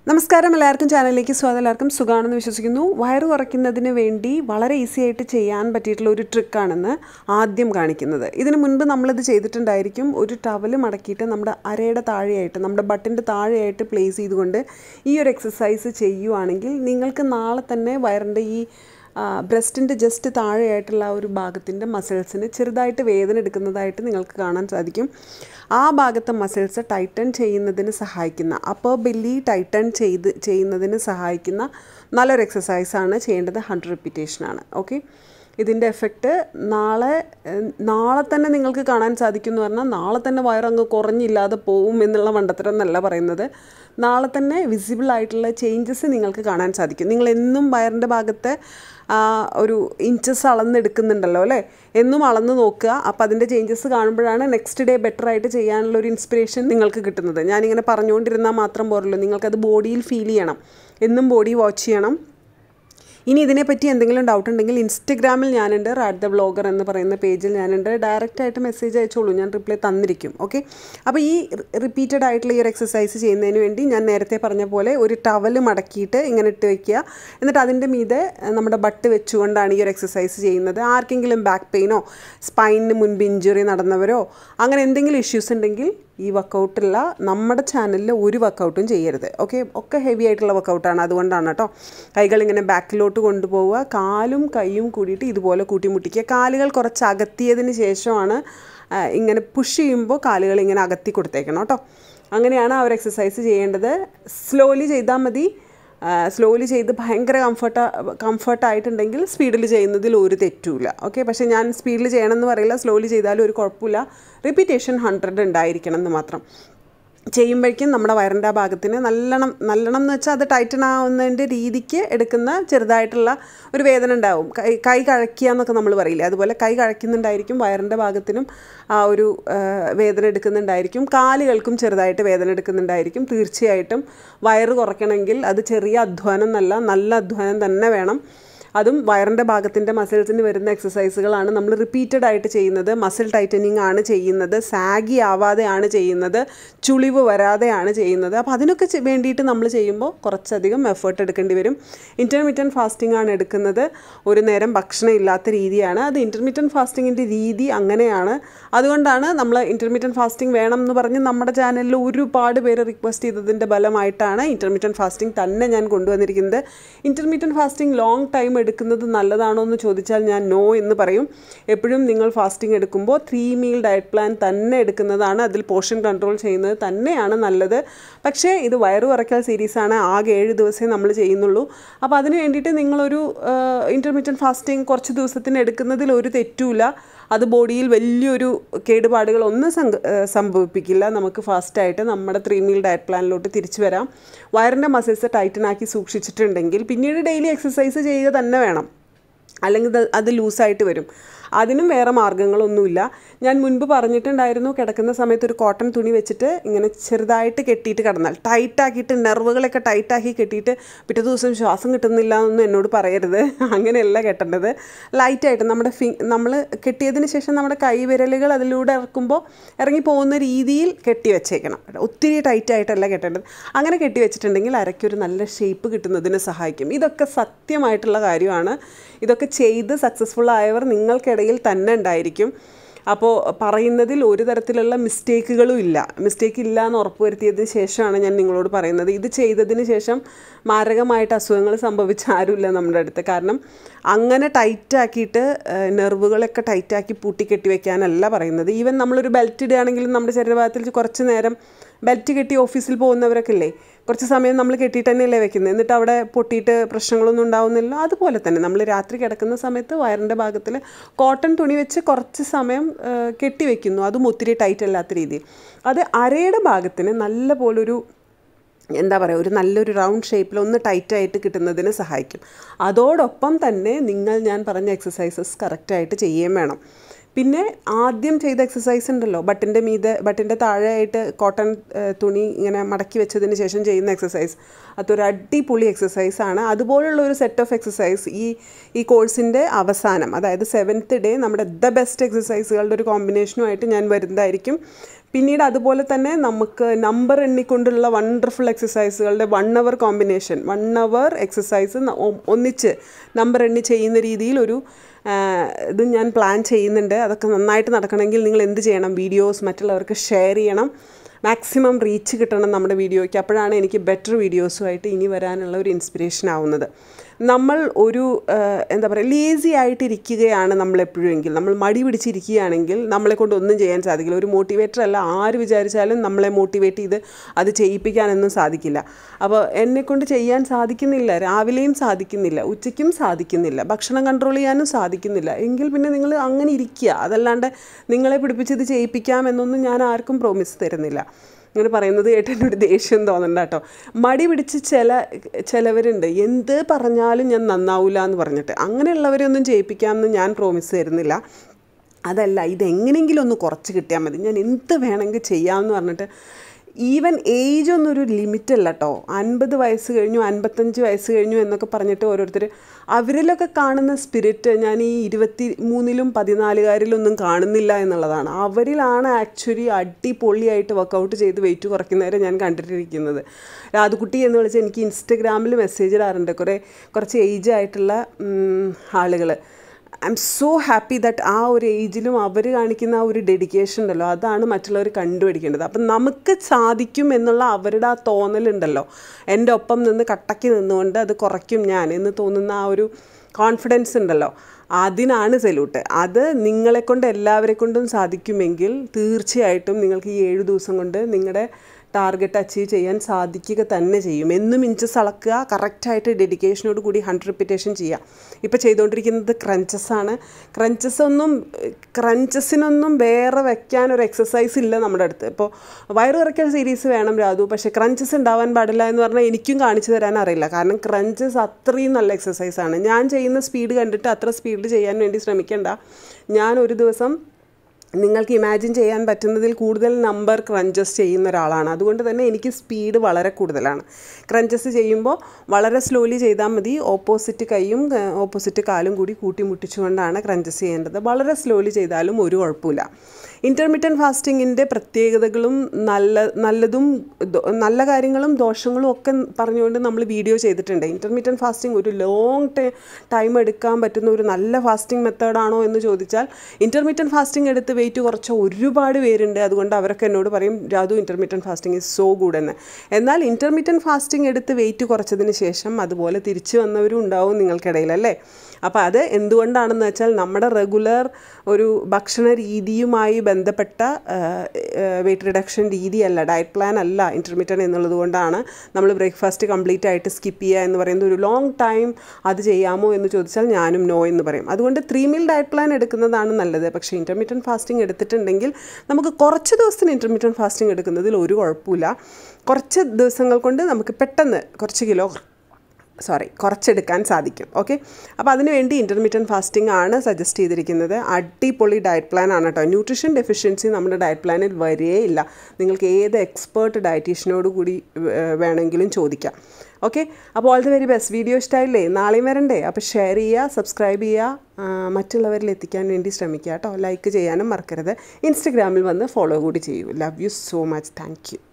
നമസ്കാരം എല്ലാവർക്കും ചാനലിലേക്ക് സ്വാഗതം എല്ലാവർക്കും സുഖമാണെന്ന് വിശ്വസിക്കുന്നു വയറ് കുറയ്ക്കുന്നതിന് വേണ്ടി വളരെ ഈസി ആയിട്ട് ചെയ്യാൻ പറ്റിയിട്ടുള്ള ഒരു ട്രിക്കാണെന്ന് ആദ്യം കാണിക്കുന്നത് ഇതിനു മുൻപ് നമ്മളിത് ചെയ്തിട്ടുണ്ടായിരിക്കും ഒരു ടവൽ മടക്കിയിട്ട് നമ്മുടെ അരയുടെ താഴെയായിട്ട് നമ്മുടെ ബട്ടിൻ്റെ താഴെയായിട്ട് പ്ലേസ് ചെയ്തുകൊണ്ട് ഈ ഒരു എക്സസൈസ് ചെയ്യുവാണെങ്കിൽ നിങ്ങൾക്ക് നാളെ തന്നെ വയറിൻ്റെ ഈ ബ്രസ്റ്റിൻ്റെ ജസ്റ്റ് താഴെയായിട്ടുള്ള ആ ഒരു ഭാഗത്തിൻ്റെ മസിൽസിന് ചെറുതായിട്ട് വേദന എടുക്കുന്നതായിട്ട് നിങ്ങൾക്ക് കാണാൻ സാധിക്കും ആ ഭാഗത്തെ മസിൽസ് ടൈറ്റൺ ചെയ്യുന്നതിന് സഹായിക്കുന്ന അപ്പർ ബെല്ലി ടൈറ്റൺ ചെയ്ത് ചെയ്യുന്നതിന് സഹായിക്കുന്ന നല്ലൊരു എക്സസൈസാണ് ചെയ്യേണ്ടത് ഹൺഡ്രഡ് റിപ്പീറ്റേഷനാണ് ഓക്കെ ഇതിൻ്റെ എഫക്റ്റ് നാളെ ഏഹ്, നാളെ തന്നെ നിങ്ങൾക്ക് കാണാൻ സാധിക്കും എന്ന് പറഞ്ഞാൽ നാളെ തന്നെ വയറങ്ങ് കുറഞ്ഞില്ലാതെ പോവും എന്നുള്ള മണ്ടത്തരം എന്നല്ല പറയുന്നത് നാളെ തന്നെ വിസിബിൾ ആയിട്ടുള്ള ചേഞ്ചസ് നിങ്ങൾക്ക് കാണാൻ സാധിക്കും നിങ്ങൾ എന്നും വയറിൻ്റെ ഭാഗത്തെ ആ, ഒരു ഇഞ്ചസ് അളന്നെടുക്കുന്നുണ്ടല്ലോ അല്ലേ എന്നും അളന്ന് നോക്കുക അപ്പോൾ അതിൻ്റെ ചേഞ്ചസ് കാണുമ്പോഴാണ് നെക്സ്റ്റ് ഡേ ബെറ്റർ ആയിട്ട് ചെയ്യാനുള്ള ഒരു ഇൻസ്പിറേഷൻ നിങ്ങൾക്ക് കിട്ടുന്നത് ഞാനിങ്ങനെ പറഞ്ഞുകൊണ്ടിരുന്നാൽ മാത്രം പോരല്ലോ നിങ്ങൾക്കത് ബോഡിയിൽ ഫീൽ ചെയ്യണം എന്നും ബോഡി വാച്ച് ചെയ്യണം ഇനി ഇതിനെപ്പറ്റി എന്തെങ്കിലും ഡൗട്ട് ഉണ്ടെങ്കിൽ ഇൻസ്റ്റഗ്രാമിൽ ഞാനുണ്ട് റാഡ് ദ ബ്ലോഗർ എന്ന് പറയുന്ന പേജിൽ ഞാനുണ്ട് ഡയറക്റ്റ് ആയിട്ട് മെസ്സേജ് അയച്ചോളൂ ഞാൻ റിപ്ലൈ തന്നിരിക്കും ഓക്കെ അപ്പോൾ ഈ റിപ്പീറ്റഡ് ആയിട്ടുള്ള ഈ ഒരു എക്സസൈസ് ചെയ്യുന്നതിന് വേണ്ടി ഞാൻ നേരത്തെ പറഞ്ഞ പോലെ ഒരു ടവൽ മടക്കിയിട്ട് ഇങ്ങനെ ഇട്ട് വെക്കുക എന്നിട്ട് അതിൻ്റെ മീതെ അഹ്, നമ്മുടെ ബട്ട് വെച്ചുകൊണ്ടാണ് ഈ ഒരു എക്സസൈസ് ചെയ്യുന്നത് ആർക്കെങ്കിലും ബാക്ക് പെയിനോ സ്പൈനിന് മുൻപ് ഇഞ്ചുറി നടന്നവരോ അങ്ങനെ എന്തെങ്കിലും ഇഷ്യൂസ് ഉണ്ടെങ്കിൽ ഈ വർക്കൗട്ടുള്ള നമ്മുടെ ചാനലിൽ ഒരു വർക്കൗട്ടും ചെയ്യരുത് ഓക്കെ ഒക്കെ ഹെവി ആയിട്ടുള്ള വർക്കൗട്ടാണ് അതുകൊണ്ടാണ് കേട്ടോ കൈകൾ ഇങ്ങനെ ബാക്കിലോട്ട് കൊണ്ടുപോവുക കാലും കൈയും കൂടിയിട്ട് ഇതുപോലെ കൂട്ടിമുട്ടിക്കുക കാലുകൾ കുറച്ച് അകത്തിയതിന് ശേഷമാണ് ആ, ഇങ്ങനെ പുഷ് ചെയ്യുമ്പോൾ കാലുകൾ ഇങ്ങനെ അകത്തി കൊടുത്തേക്കണം കേട്ടോ അങ്ങനെയാണ് ആ ഒരു എക്സസൈസ് ചെയ്യേണ്ടത് സ്ലോലി ചെയ്താൽ മതി സ്ലോലി ചെയ്ത് ഭയങ്കര കംഫർട്ട് കംഫർട്ടായിട്ടുണ്ടെങ്കിൽ സ്പീഡിൽ ചെയ്യുന്നതിൽ ഒരു തെറ്റുമില്ല ഓക്കെ പക്ഷേ ഞാൻ സ്പീഡിൽ ചെയ്യണമെന്ന് പറയില്ല സ്ലോലി ചെയ്താലും ഒരു കുഴപ്പമില്ല റിപ്പീറ്റേഷൻ ഹൺഡ്രഡ് ഉണ്ടായിരിക്കണം എന്ന് മാത്രം ചെയ്യുമ്പോഴേക്കും നമ്മുടെ വയറിൻ്റെ ആ ഭാഗത്തിന് നല്ലോണം നല്ലോണം എന്ന് വെച്ചാൽ അത് ടൈറ്റൻ ആവുന്നതിൻ്റെ രീതിക്ക് എടുക്കുന്ന ചെറുതായിട്ടുള്ള ഒരു വേദന ഉണ്ടാവും കൈ കൈ കഴക്കുക എന്നൊക്കെ നമ്മൾ പറയില്ലേ അതുപോലെ കൈ കഴക്കുന്നുണ്ടായിരിക്കും വയറിൻ്റെ ഭാഗത്തിനും ആ ഒരു ആ, വേദന എടുക്കുന്നുണ്ടായിരിക്കും കാലുകൾക്കും ചെറുതായിട്ട് വേദന എടുക്കുന്നുണ്ടായിരിക്കും തീർച്ചയായിട്ടും വയറ് കുറയ്ക്കണമെങ്കിൽ അത് ചെറിയ അധ്വാനം എന്നല്ല നല്ല അധ്വാനം തന്നെ വേണം അതും വയറിൻ്റെ ഭാഗത്തിൻ്റെ മസിൽസിന് വരുന്ന എക്സസൈസുകളാണ് നമ്മൾ റിപ്പീറ്റഡ് ആയിട്ട് ചെയ്യുന്നത് മസിൽ ടൈറ്റനിങ് ആണ് ചെയ്യുന്നത് സാഗി ആവാതെയാണ് ചെയ്യുന്നത് ചുളിവ് വരാതെയാണ് ചെയ്യുന്നത് അപ്പോൾ അതിനൊക്കെ ചെ- വേണ്ടിയിട്ട് നമ്മൾ ചെയ്യുമ്പോൾ കുറച്ചധികം എഫേർട്ട് എടുക്കേണ്ടി വരും ഇൻ്റർമീഡിയൻറ്റ് ഫാസ്റ്റിംഗ് ആണ് എടുക്കുന്നത് ഒരു നേരം ഭക്ഷണം ഇല്ലാത്ത രീതിയാണ് അത് ഇൻ്റർമീഡിയൻറ്റ് ഫാസ്റ്റിങ്ങിൻ്റെ രീതി അങ്ങനെയാണ് അതുകൊണ്ടാണ് നമ്മൾ ഇൻ്റർമീഡിയൻറ്റ് ഫാസ്റ്റിംഗ് വേണം എന്ന് പറഞ്ഞ് നമ്മുടെ ചാനലിൽ ഒരുപാട് പേര് റിക്വസ്റ്റ് ചെയ്തതിൻ്റെ ഫലമായിട്ടാണ് ഇൻ്റർമീഡിയൻറ്റ് ഫാസ്റ്റിംഗ് തന്നെ ഞാൻ കൊണ്ടുവന്നിരിക്കുന്നത് ഇൻ്റർമീഡിയൻറ്റ് ഫാസ്റ്റിംഗ് ലോങ് ടൈം എടുക്കുന്നത് നല്ലതാണോ എന്ന് ചോദിച്ചാൽ ഞാൻ നോ എന്ന് പറയും എപ്പോഴും നിങ്ങൾ ഫാസ്റ്റിംഗ് എടുക്കുമ്പോൾ ത്രീ മീൽ ഡയറ്റ് പ്ലാൻ തന്നെ എടുക്കുന്നതാണ് അതിൽ പോർഷൻ കൺട്രോൾ ചെയ്യുന്നത് തന്നെയാണ് നല്ലത് പക്ഷേ ഇത് വയറു കുറയ്ക്കൽ സീരീസാണ് ആകെ ഏഴ് ദിവസമേ നമ്മൾ ചെയ്യുന്നുള്ളൂ അപ്പോൾ അതിന് വേണ്ടിയിട്ട് നിങ്ങളൊരു ഇൻ്റർമീഡിയൻറ്റ് ഫാസ്റ്റിംഗ് കുറച്ച് ദിവസത്തിന് എടുക്കുന്നതിൽ ഒരു തെറ്റുമില്ല അത് ബോഡിയിൽ വലിയൊരു കേടുപാടുകളൊന്നും സംഘ ഏഹ് സംഭവിപ്പിക്കില്ല നമുക്ക് ഫാസ്റ്റായിട്ട് നമ്മുടെ ത്രീ മീൽ ഡയറ്റ് പ്ലാനിലോട്ട് തിരിച്ചു വരാം വയറിൻ്റെ മസിൽസ് ടൈറ്റനാക്കി സൂക്ഷിച്ചിട്ടുണ്ടെങ്കിൽ പിന്നീട് ഡെയിലി എക്സസൈസ് ചെയ്യുക തന്നെ വേണം അല്ലെങ്കിൽ ഇത് അത് ലൂസായിട്ട് വരും അതിനും വേറെ മാർഗ്ഗങ്ങളൊന്നുമില്ല ഞാൻ മുൻപ് പറഞ്ഞിട്ടുണ്ടായിരുന്നു കിടക്കുന്ന സമയത്ത് ഒരു കോട്ടൺ തുണി വെച്ചിട്ട് ഇങ്ങനെ ചെറുതായിട്ട് കെട്ടിയിട്ട് കിടന്നാൽ ടൈറ്റാക്കിയിട്ട് നെർവുകളൊക്കെ ടൈറ്റാക്കി കെട്ടിയിട്ട് പിറ്റേ ദിവസം ശ്വാസം കിട്ടുന്നില്ല എന്നൊന്നും എന്നോട് പറയരുത് അങ്ങനെയല്ല കെട്ടേണ്ടത് ലൈറ്റായിട്ട് നമ്മുടെ ഫി നമ്മൾ കെട്ടിയതിന് ശേഷം നമ്മുടെ കൈവിരലുകൾ അതിലൂടെ ഇറക്കുമ്പോൾ ഇറങ്ങി പോകുന്ന രീതിയിൽ കെട്ടി വെച്ചേക്കണം ഒത്തിരി ടൈറ്റായിട്ടല്ല കെട്ടേണ്ടത് അങ്ങനെ കെട്ടി വെച്ചിട്ടുണ്ടെങ്കിൽ അരയ്ക്കൊരു നല്ല ഷേപ്പ് കിട്ടുന്നതിന് സഹായിക്കും ഇതൊക്കെ സത്യമായിട്ടുള്ള കാര്യമാണ് ഇതൊക്കെ ചെയ്ത് സക്സസ്ഫുൾ ആയവർ നിങ്ങൾക്കിടയിൽ തന്നെ ഉണ്ടായിരിക്കും അപ്പോൾ പറയുന്നതിൽ ഒരു തരത്തിലുള്ള മിസ്റ്റേക്കുകളും ഇല്ല മിസ്റ്റേക്ക് ഇല്ല എന്ന് ഉറപ്പുവരുത്തിയതിന് ശേഷമാണ് ഞാൻ നിങ്ങളോട് പറയുന്നത് ഇത് ചെയ്തതിന് ശേഷം മാരകമായിട്ട് അസുഖങ്ങൾ സംഭവിച്ച ആരുമില്ല നമ്മുടെ അടുത്ത് കാരണം അങ്ങനെ ടൈറ്റാക്കിയിട്ട് നെർവുകളൊക്കെ ടൈറ്റാക്കി പൂട്ടി കെട്ടി വെക്കാനല്ല പറയുന്നത് ഈവൻ നമ്മളൊരു ബെൽറ്റ് ഇടുകയാണെങ്കിലും നമ്മുടെ ശരീരഭാഗത്തിൽ കുറച്ച് നേരം ബെൽറ്റ് കെട്ടി ഓഫീസിൽ പോകുന്നവരൊക്കെ ഇല്ലേ കുറച്ച് സമയം നമ്മൾ കെട്ടിയിട്ട് തന്നെയല്ലേ വെക്കുന്നത് എന്നിട്ട് അവിടെ പൊട്ടിയിട്ട് പ്രശ്നങ്ങളൊന്നും ഉണ്ടാവുന്നില്ല അതുപോലെ തന്നെ നമ്മൾ രാത്രി കിടക്കുന്ന സമയത്ത് വയറിൻ്റെ ഭാഗത്തിൽ കോട്ടൺ തുണി വെച്ച് കുറച്ച് സമയം ആ, കെട്ടി വെക്കുന്നു അതും ഒത്തിരി ടൈറ്റ് അല്ലാത്ത രീതിയിൽ അത് അരയുടെ ഭാഗത്തിന് നല്ല പോലൊരു എന്താ പറയുക ഒരു നല്ലൊരു റൗണ്ട് ഷേപ്പിൽ ഒന്ന് ടൈറ്റായിട്ട് കിട്ടുന്നതിന് സഹായിക്കും അതോടൊപ്പം തന്നെ നിങ്ങൾ ഞാൻ പറഞ്ഞ എക്സസൈസസ് കറക്റ്റായിട്ട് ചെയ്യുകയും വേണം പിന്നെ ആദ്യം ചെയ്ത എക്സസൈസ് ഉണ്ടല്ലോ ബട്ടിൻ്റെ മീതെ ബട്ടിൻ്റെ താഴെയായിട്ട് കോട്ടൺ ഏഹ്, തുണി ഇങ്ങനെ മടക്കി വെച്ചതിന് ശേഷം ചെയ്യുന്ന എക്സസൈസ് അതൊരു അടിപൊളി എക്സസൈസ് ആണ് അതുപോലുള്ള ഒരു സെറ്റ് ഓഫ് എക്സസൈസ് ഈ ഈ കോഴ്സിൻ്റെ അവസാനം അതായത് സെവൻത്ത് ഡേ നമ്മുടെ ദ ബെസ്റ്റ് എക്സസൈസുകളുടെ ഒരു കോമ്പിനേഷനുമായിട്ട് ഞാൻ വരുന്നതായിരിക്കും പിന്നീട് അതുപോലെ തന്നെ നമുക്ക് നമ്പർ എണ്ണിക്കൊണ്ടുള്ള വണ്ടർഫുൾ എക്സസൈസുകളുടെ one hour combination one hour exercise ഒന്നിച്ച് നമ്പർ എണ്ണി ചെയ്യുന്ന രീതിയിൽ ഒരു ആ, ഇത് ഞാൻ പ്ലാൻ ചെയ്യുന്നുണ്ട് അതൊക്കെ നന്നായിട്ട് നടക്കണമെങ്കിൽ നിങ്ങൾ എന്ത് ചെയ്യണം വീഡിയോസ് മറ്റുള്ളവർക്ക് ഷെയർ ചെയ്യണം മാക്സിമം റീച്ച് കിട്ടണം നമ്മുടെ വീഡിയോയ്ക്ക് അപ്പോഴാണ് എനിക്ക് ബെറ്റർ വീഡിയോസുമായിട്ട് ഇനി വരാനുള്ള ഒരു ഇൻസ്പിറേഷൻ ആവുന്നത് നമ്മൾ ഒരു ആ, എന്താ പറയുക ലേസി ആയിട്ടിരിക്കുകയാണ് നമ്മൾ എപ്പോഴുമെങ്കിൽ നമ്മൾ മടി പിടിച്ചിരിക്കുകയാണെങ്കിൽ നമ്മളെ കൊണ്ട് ഒന്നും ചെയ്യാൻ സാധിക്കില്ല ഒരു മോട്ടിവേറ്റർ അല്ല ആര് വിചാരിച്ചാലും നമ്മളെ മോട്ടിവേറ്റ് ചെയ്ത് അത് ചെയ്യിപ്പിക്കാനൊന്നും സാധിക്കില്ല അപ്പോൾ എന്നെക്കൊണ്ട് ചെയ്യാൻ സാധിക്കുന്നില്ല രാവിലെയും സാധിക്കുന്നില്ല ഉച്ചയ്ക്കും സാധിക്കുന്നില്ല ഭക്ഷണം കൺട്രോൾ ചെയ്യാനും സാധിക്കുന്നില്ല എങ്കിൽ പിന്നെ നിങ്ങൾ അങ്ങനെ ഇരിക്കുക അതല്ലാണ്ട് നിങ്ങളെ പിടിപ്പിച്ച് ഇത് ചെയ്യിപ്പിക്കാം എന്നൊന്നും ഞാൻ ആർക്കും പ്രോമിസ് തരുന്നില്ല ഇങ്ങനെ പറയുന്നത് കേട്ട് എന്നോട് ദേഷ്യം തോന്നണ്ട കേട്ടോ മടി പിടിച്ച് ചില ചിലവരുണ്ട് എന്ത് പറഞ്ഞാലും ഞാൻ നന്നാവില്ല എന്ന് പറഞ്ഞിട്ട് അങ്ങനെയുള്ളവരെ ഒന്നും ചെയ്യിപ്പിക്കാമെന്ന് ഞാൻ പ്രോമിസ് തരുന്നില്ല അതല്ല ഇതെങ്ങനെയെങ്കിലും ഒന്ന് കുറച്ച് കിട്ടിയാൽ മതി ഞാൻ എന്ത് വേണമെങ്കിൽ ചെയ്യാമെന്ന് പറഞ്ഞിട്ട് ഈവൻ ഏജ് ഒന്നും ഒരു ലിമിറ്റ് അല്ല കേട്ടോ അൻപത് വയസ്സ് കഴിഞ്ഞു അൻപത്തഞ്ച് വയസ്സ് കഴിഞ്ഞു എന്നൊക്കെ പറഞ്ഞിട്ട് ഓരോരുത്തർ അവരിലൊക്കെ കാണുന്ന സ്പിരിറ്റ് ഞാൻ ഈ ഇരുപത്തി മൂന്നിലും പതിനാലുകാരിലൊന്നും കാണുന്നില്ല എന്നുള്ളതാണ് അവരിലാണ് ആക്ച്വലി അടിപൊളിയായിട്ട് വർക്കൗട്ട് ചെയ്ത് വെയിറ്റ് കുറയ്ക്കുന്നവരെ ഞാൻ കണ്ടിട്ടിരിക്കുന്നത് രാധുക്കുട്ടി എന്ന് വിളിച്ച് എനിക്ക് ഇൻസ്റ്റഗ്രാമിൽ മെസ്സേജ് ഇടാറുണ്ട് കുറേ കുറച്ച് ഏജ് ആയിട്ടുള്ള ആളുകൾ I am so happy that ആ ഒരു ഏജിലും അവർ കാണിക്കുന്ന ആ ഒരു ഡെഡിക്കേഷൻ ഉണ്ടല്ലോ അതാണ് മറ്റുള്ളവർ കണ്ടുപിടിക്കേണ്ടത് അപ്പം നമുക്ക് സാധിക്കും എന്നുള്ള അവരുടെ ആ തോന്നലുണ്ടല്ലോ എൻ്റെ ഒപ്പം നിന്ന് കട്ടയ്ക്ക് നിന്നുകൊണ്ട് അത് കുറയ്ക്കും ഞാൻ എന്ന് തോന്നുന്ന ആ ഒരു കോൺഫിഡൻസ് ഉണ്ടല്ലോ അതിനാണ് സല്യൂട്ട് അത് നിങ്ങളെ കൊണ്ട് എല്ലാവരെ കൊണ്ടും സാധിക്കുമെങ്കിൽ തീർച്ചയായിട്ടും നിങ്ങൾക്ക് ഈ ഏഴ് ദിവസം കൊണ്ട് നിങ്ങളുടെ ടാർഗറ്റ് അച്ചീവ് ചെയ്യാൻ സാധിക്കുക തന്നെ ചെയ്യും എന്നും ഇഞ്ചസ് അളക്കുക കറക്റ്റായിട്ട് ഡെഡിക്കേഷനോട് കൂടി ഹൺഡ്രഡ് റിപ്പിറ്റേഷൻ ചെയ്യുക ഇപ്പോൾ ചെയ്തുകൊണ്ടിരിക്കുന്നത് ക്രഞ്ചസ് ആണ് ക്രഞ്ചസ് ഒന്നും ക്രഞ്ചസിനൊന്നും വേറെ വെക്കാൻ ഒരു എക്സസൈസ് ഇല്ല നമ്മുടെ അടുത്ത് ഇപ്പോൾ വയറ് കുറയ്ക്കൽ സീരീസ് വേണം രാധു പക്ഷേ ക്രഞ്ചസ് ഉണ്ടാവാൻ പാടില്ല എന്ന് പറഞ്ഞാൽ എനിക്കും കാണിച്ചു തരാൻ അറിയില്ല കാരണം ക്രഞ്ചസ് അത്രയും നല്ല എക്സസൈസ് ആണ് ഞാൻ ചെയ്യുന്ന സ്പീഡ് കണ്ടിട്ട് അത്ര സ്പീഡിൽ ചെയ്യാൻ വേണ്ടി ശ്രമിക്കേണ്ട ഞാൻ ഒരു ദിവസം നിങ്ങൾക്ക് ഇമാജിൻ ചെയ്യാൻ പറ്റുന്നതിൽ കൂടുതൽ നമ്പർ ക്രഞ്ചസ് ചെയ്യുന്ന ഒരാളാണ് അതുകൊണ്ട് തന്നെ എനിക്ക് സ്പീഡ് വളരെ കൂടുതലാണ് ക്രഞ്ചസ് ചെയ്യുമ്പോൾ വളരെ സ്ലോലി ചെയ്താൽ മതി ഓപ്പോസിറ്റ് കൈയും ഓപ്പോസിറ്റ് കാലും കൂടി കൂട്ടിമുട്ടിച്ചുകൊണ്ടാണ് ക്രഞ്ചസ് ചെയ്യേണ്ടത് വളരെ സ്ലോലി ചെയ്താലും ഒരു കുഴപ്പമില്ല ഇൻ്റർമീഡിയൻ ഫാസ്റ്റിങ്ങിൻ്റെ പ്രത്യേകതകളും നല്ല നല്ലതും ദോ- നല്ല കാര്യങ്ങളും ദോഷങ്ങളും ഒക്കെ പറഞ്ഞുകൊണ്ട് നമ്മൾ വീഡിയോ ചെയ്തിട്ടുണ്ട് ഇൻ്റർമീഡിയൻ ഫാസ്റ്റിംഗ് ഒരു ലോങ് ടൈം എടുക്കാൻ പറ്റുന്ന ഒരു നല്ല ഫാസ്റ്റിംഗ് മെത്തേഡാണോ എന്ന് ചോദിച്ചാൽ ഇൻ്റർമീഡിയൻ ഫാസ്റ്റിംഗ് എടുത്ത് വെയിറ്റ് കുറച്ച ഒരുപാട് പേരുണ്ട് അതുകൊണ്ട് അവരൊക്കെ എന്നോട് പറയും Radhu intermittent fasting is so good എന്ന് എന്നാൽ ഇൻ്റർമീഡിയൻ ഫാസ്റ്റിംഗ് എടുത്ത് വെയിറ്റ് കുറച്ചതിന് ശേഷം അതുപോലെ തിരിച്ചു വന്നവരും ഉണ്ടാവും നിങ്ങൾക്കിടയിൽ അല്ലേ അപ്പോൾ അത് എന്തുകൊണ്ടാണെന്ന് വെച്ചാൽ നമ്മുടെ റെഗുലർ ഒരു ഭക്ഷണ രീതിയുമായി ബന്ധപ്പെട്ട വെയിറ്റ് റിഡക്ഷൻ രീതിയല്ല ഡയറ്റ് പ്ലാൻ അല്ല ഇൻ്റർമീഡിയൻ എന്നുള്ളത് കൊണ്ടാണ് നമ്മൾ ബ്രേക്ക്ഫാസ്റ്റ് കംപ്ലീറ്റ് ആയിട്ട് സ്കിപ്പ് ചെയ്യുക എന്ന് പറയുന്നത് ഒരു ലോങ് ടൈം അത് ചെയ്യാമോ എന്ന് ചോദിച്ചാൽ ഞാനും നോ എന്ന് പറയും അതുകൊണ്ട് ത്രീ മീൽ ഡയറ്റ് പ്ലാൻ എടുക്കുന്നതാണ് നല്ലത് പക്ഷേ ഇൻ്റർമീഡിയൻ ഫാസ്റ്റിംഗ് എടുത്തിട്ടുണ്ടെങ്കിൽ നമുക്ക് കുറച്ച് ദിവസത്തിന് ഇൻ്റർമീഡിയൻ ഫാസ്റ്റിംഗ് എടുക്കുന്നതിൽ ഒരു കുഴപ്പമില്ല കുറച്ച് ദിവസങ്ങൾ കൊണ്ട് നമുക്ക് പെട്ടെന്ന് കുറച്ച് കിലോ സോറി കുറച്ചെടുക്കാൻ സാധിക്കും ഓക്കെ അപ്പോൾ അതിനുവേണ്ടി ഇൻ്റർമീഡിയൻ ഫാസ്റ്റിംഗ് ആണ് സജസ്റ്റ് ചെയ്തിരിക്കുന്നത് അടിപൊളി ഡയറ്റ് പ്ലാൻ ആണ് കേട്ടോ ന്യൂട്രീഷൻ ഡെഫിഷ്യൻസി നമ്മുടെ ഡയറ്റ് പ്ലാനിൽ വരേയില്ല നിങ്ങൾക്ക് ഏത് എക്സ്പേർട്ട് ഡയറ്റീഷ്യനോട് കൂടി ഏർ, വേണമെങ്കിലും ചോദിക്കാം ഓക്കെ അപ്പോൾ all the very best video ഇഷ്ടമായില്ലേ നാളെയും വരണ്ടേ അപ്പോൾ ഷെയർ ചെയ്യുക സബ്സ്ക്രൈബ് ചെയ്യുക ആ, മറ്റുള്ളവരിൽ എത്തിക്കാൻ വേണ്ടി ശ്രമിക്കുക കേട്ടോ ലൈക്ക് ചെയ്യാനും മറക്കരുത് ഇൻസ്റ്റഗ്രാമിൽ വന്ന് ഫോളോ കൂടി ചെയ്യൂ love you so much thank U